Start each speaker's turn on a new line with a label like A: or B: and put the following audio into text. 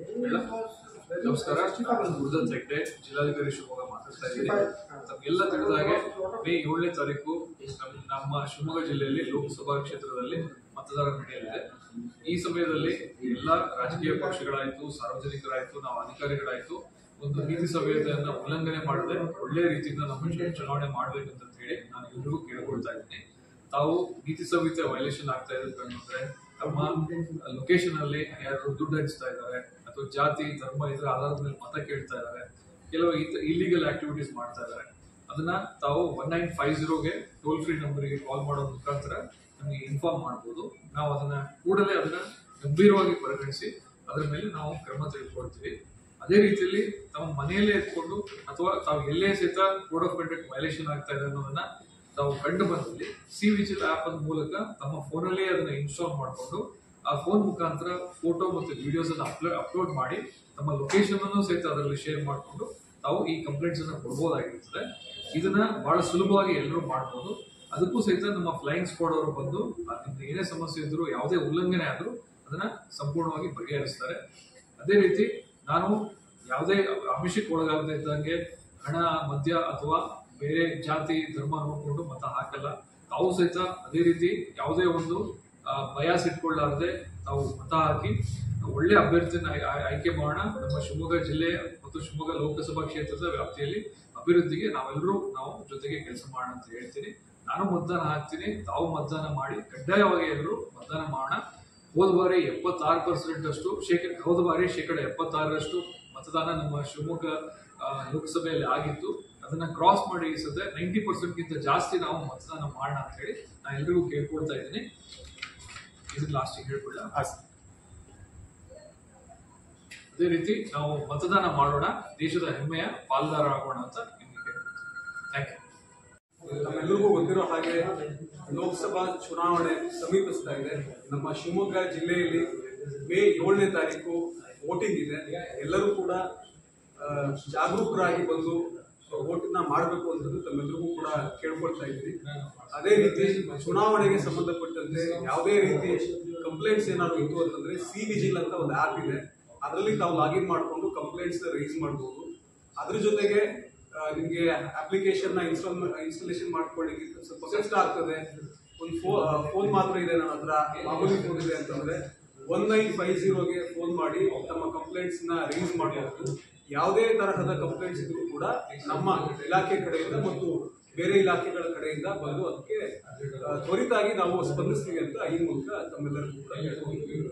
A: ಹೇಳ? ನಮಸ್ಕಾರ ಗುರುದತ್ ಹೆಗ್ಡೆ ಜಿಲ್ಲಾಧಿಕಾರಿ ಶಿವಮೊಗ್ಗ ಮಾತಾಡ್ತಾ ಇದ್ದೀನಿ ತಮ್ಗೆಲ್ಲ ತಿಳಿದ ಹಾಗೆ ಮೇ ಏಳನೇ ತಾರೀಕು ನಮ್- ನಮ್ಮ ಶಿವಮೊಗ್ಗ ಜಿಲ್ಲೆಯಲ್ಲಿ ಲೋಕಸಭಾ ಕ್ಷೇತ್ರದಲ್ಲಿ ಮತದಾನ ನಡೆಯಲಿದೆ ಈ ಸಮಯದಲ್ಲಿ ಎಲ್ಲ ರಾಜಕೀಯ ಪಕ್ಷಗಳಾಯ್ತು ಸಾರ್ವಜನಿಕರಾಯ್ತು ನಾವು ಅಧಿಕಾರಿಗಳಾಯ್ತು ಒಂದು ನೀತಿ ಸಂಹಿತೆಯನ್ನ ಉಲ್ಲಂಘನೆ ಮಾಡದೆ ಒಳ್ಳೆ ರೀತಿಯಿಂದ ನಮ್ಮ ಚು- ಚುನಾವಣೆ ಮಾಡ್ಬೇಕಂತ ಹೇಳಿ ನಾನು ಎಲ್ರಿಗೂ ಕೇಳ್ಕೊಳ್ತಾ ಇದ್ದೀನಿ ತಾವು ನೀತಿ ಸಂಹಿತೆ ವೈಲೇಷನ್ ಆಗ್ತಾ ಇದೆ ಅಂತಂದ್ರೆ ತಮ್ಮ ಲೊಕೇಶನ್ ಅಲ್ಲಿ ಯಾರು ದುಡ್ಡು ಹಂಚ್ತಾ ಇದ್ದಾರೆ ಅಥವಾ ಜಾತಿ ಧರ್ಮ ಇದರ ಆಧಾರದ ಮೇಲೆ ಮತ ಕೇಳ್ತಾ ಇದ್ದಾರೆ ಕೆಲವು ಇಲ್ಲಿಗಲ್ ಆಕ್ಟಿವಿಟೀಸ್ ಮಾಡ್ತಾ ಇದ್ದಾರೆ ಅದನ್ನ ತಾವು ಒನ್ ನೈನ್ ಫೈವ್ ಜೀರೋಗೆ ಟೋಲ್ ಫ್ರೀ ನಂಬರ್ಗೆ ಕಾಲ್ ಮಾಡೋ ಮುಖಾಂತರ ನಮಗೆ ಇನ್ಫಾರ್ಮ್ ಮಾಡ್ಬೋದು ನಾವು ಅದನ್ನ ಕೂಡಲೇ ಅದನ್ನ ಗಂಭೀರವಾಗಿ ಪರಿಗಣಿಸಿ ಅದರ ಮೇಲೆ ನಾವು ಕ್ರಮ ತೆಗೆದುಕೊಳ್ತೀವಿ ಅದೇ ರೀತಿಯಲ್ಲಿ ತಮ್ಮ ಮನೆಯಲ್ಲೇ ಇಟ್ಕೊಂಡು ಅಥವಾ ತಾವು ಎಲ್ಲೇ ಸಹಿತ ಕೋಡ್ ಆಫ್ ಕಂಡಕ್ಟ್ ವೈಲೇಷನ್ ಆಗ್ತಾ ಇದೆ ಅನ್ನೋದನ್ನ ತಾವು ಕಂಡು ಬಂದಲ್ಲಿ ಸಿ ವಿಜಿಲ್ ಆಪ್ ಅನ್ನ ಮೂಲಕ ತಮ್ಮ ಫೋನಲ್ಲೇ ಅದನ್ನ ಇನ್ಸ್ಟಾಲ್ ಮಾಡಿಕೊಂಡು ಆ ಫೋನ್ ಮುಖಾಂತರ ಫೋಟೋ ಮತ್ತು ವಿಡಿಯೋಸ್ ಅನ್ನ ಅಪ್ಲೋಡ್ ಅಪ್ಲೋಡ್ ಮಾಡಿ ತಮ್ಮ ಲೊಕೇಶನ್ ಅನ್ನು ಸಹಿತ ಅದರಲ್ಲಿ ಶೇರ್ ಮಾಡಿಕೊಂಡು ತಾವು ಈ ಕಂಪ್ಲೇಂಟ್ಸ್ ಅನ್ನ ಕೊಡ್ಬೋದಾಗಿರ್ತದೆ ಇದನ್ನ ಬಹಳ ಸುಲಭವಾಗಿ ಎಲ್ಲರೂ ಮಾಡ್ಬೋದು ಅದಕ್ಕೂ ಸಹಿತ ನಮ್ಮ ಫ್ಲೈಯಿಂಗ್ ಸ್ಕ್ವಾಡ್ ಅವರು ಬಂದು ಅದರಿಂದ ಏನೇ ಸಮಸ್ಯೆ ಇದ್ರು ಯಾವುದೇ ಉಲ್ಲಂಘನೆ ಆದ್ರೂ ಅದನ್ನ ಸಂಪೂರ್ಣವಾಗಿ ಬಗೆಹರಿಸ್ತಾರೆ ಅದೇ ರೀತಿ ನಾನು ಯಾವುದೇ ಆಮಿಷಕ್ಕೆ ಒಳಗಾಗದೇ ಇದ್ದಂಗೆ ಹಣ ಮದ್ಯ ಅಥವಾ ಬೇರೆ ಜಾತಿ ಧರ್ಮ ನೋಡ್ಕೊಂಡು ಮತ ಹಾಕಲ್ಲ ತಾವು ಸಹಿತ ಅದೇ ರೀತಿ ಯಾವುದೇ ಒಂದು ಆ, ಬಯಾಸ್ ಇಟ್ಕೊಳ್ಳಾರದೆ ತಾವು ಮತ ಹಾಕಿ ಒಳ್ಳೆ ಅಭ್ಯರ್ಥಿನ ಆಯ್- ಆಯ್- ಆಯ್ಕೆ ಮಾಡೋಣ ನಮ್ಮ ಶಿವಮೊಗ್ಗ ಜಿಲ್ಲೆ ಮತ್ತು ಶಿವಮೊಗ್ಗ ಲೋಕಸಭಾ ಕ್ಷೇತ್ರದ ವ್ಯಾಪ್ತಿಯಲ್ಲಿ ಅಭಿವೃದ್ಧಿಗೆ ನಾವೆಲ್ಲರೂ ನಾವು ಜೊತೆಗೆ ಕೆಲಸ ಮಾಡೋಣ ಅಂತ ಹೇಳ್ತೀನಿ ನಾನು ಮತದಾನ ಹಾಕ್ತೀನಿ ತಾವು ಮತದಾನ ಮಾಡಿ ಕಡ್ಡಾಯವಾಗಿ ಎಲ್ಲರೂ ಮತದಾನ ಮಾಡೋಣ ಹೋದ ಬಾರಿ ಎಪ್ಪತ್ತಾರು ಪರ್ಸೆಂಟ್ ಅಷ್ಟು ಶೇಕಡ ಹೋದ ಬಾರಿ ಶೇಕಡ ಎಪ್ಪತ್ತಾರರಷ್ಟು ಮತದಾನ ನಮ್ಮ ಶಿವಮೊಗ್ಗ ಆ, ಲೋಕಸಭೆಯಲ್ಲಿ ಆಗಿತ್ತು ಅದನ್ನ ಕ್ರಾಸ್ ಮಾಡಿ ಈ ಸದ್ಯ ನೈಂಟಿ ಪರ್ಸೆಂಟ್ಗಿಂತ ಜಾಸ್ತಿ ನಾವು ಮತದಾನ ಮಾಡೋಣ ಅಂತ ಹೇಳಿ ನಾನು ಎಲ್ರಿಗೂ ಕೇಳ್ಕೊಳ್ತಾ ಇದ್ದೀನಿ ಇದನ್ನ ಲಾಸ್ಟಿಗೆ ಹೇಳ್ಕೊಳ್ಳ ಅದೇ ರೀತಿ ನಾವು ಮತದಾನ ಮಾಡೋಣ ದೇಶದ ಹೆಮ್ಮೆಯ ಪಾಲ್ದಾರ ಆಗೋಣ ಅಂತ ನಿಮ್ಗೆ ಕೇಳ್ಕೊಳ್ತೀನಿ ಥ್ಯಾಂಕ್ ಯು
B: ನಮ್ಮೆಲ್ಲರಿಗೂ ಗೊತ್ತಿರೋ ಹಾಗೆ ಲೋಕಸಭಾ ಚುನಾವಣೆ ಸಮೀಪಿಸ್ತಾ ಇದೆ ನಮ್ಮ ಶಿವಮೊಗ್ಗ ಜಿಲ್ಲೆಯಲ್ಲಿ ಮೇ ಏಳನೇ ತಾರೀಕು ವೋಟಿಂಗ್ ಇದೆ ಎಲ್ಲರೂ ಕೂಡ ಆ, ಜಾಗರೂಕರಾಗಿ ಬಂದು ವೋಟನ್ನ ಮಾಡಬೇಕು ಅಂತಂದು ತಮ್ಮೆಲ್ಲರಿಗೂ ಕೂಡ ಕೇಳ್ಕೊಳ್ತಾ ಇದ್ವಿ ಅದೇ ರೀತಿ ಚುನಾವಣೆಗೆ ಸಂಬಂಧಪಟ್ಟಂತೆ ಯಾವುದೇ ರೀತಿ ಕಂಪ್ಲೇಂಟ್ಸ್ ಏನಾದ್ರು ಇತ್ತು ಅಂತಂದ್ರೆ ಸಿ ವಿಜಿಲ್ ಅಂತ ಒಂದು ಆ್ಯಪ್ ಇದೆ ಅದರಲ್ಲಿ ತಾವು ಲಾಗಿನ್ ಮಾಡಿಕೊಂಡು ಕಂಪ್ಲೇಂಟ್ಸ್ ರೈಸ್ ಮಾಡ್ಬೋದು ಅದ್ರ ಜೊತೆಗೆ ಆ, ನಿಮ್ಗೆ ಅಪ್ಲಿಕೇಶನ್ ನ ಇನ್ಸ್ಟಾಲ್ ಇನ್ಸ್ಟಾಲೇಷನ್ ಮಾಡ್ಕೊಳ್ಳಿಕ್ಕೆ ಸ್ವಲ್ಪ ಕಷ್ಟ ಆಗ್ತದೆ ಒಂದು ಫೋನ್ ಮಾತ್ರ ಇದೆ ನನ್ನ ಹತ್ರ ಮಾಮೂಲಿ ಫೋನ್ ಇದೆ ಅಂತಂದ್ರೆ ಒನ್ ನೈನ್ ಫೈವ್ ಜೀರೋಗೆ ಫೋನ್ ಮಾಡಿ ತಮ್ಮ ಕಂಪ್ಲೇಂಟ್ಸ್ ನ ರೈಸ್ ಮಾಡಬಹುದು ಯಾವುದೇ ತರಹದ ಕಂಪ್ಲೇಂಟ್ಸ್ ಇದ್ರೂ ಕೂಡ ನಮ್ಮ ಇಲಾಖೆ ಕಡೆಯಿಂದ ಮತ್ತು ಬೇರೆ ಇಲಾಖೆಗಳ ಕಡೆಯಿಂದ ಬಂದು ಅದಕ್ಕೆ ಆ, ತ್ವರಿತಾಗಿ ನಾವು ಸ್ಪಂದಿಸ್ತೀವಿ ಅಂತ ಈ ಮೂಲಕ ತಮ್ಮೆಲ್ಲರಿಗೂ ಕೂಡ ಹೇಳ್ಕೊಳ್ತೀವಿ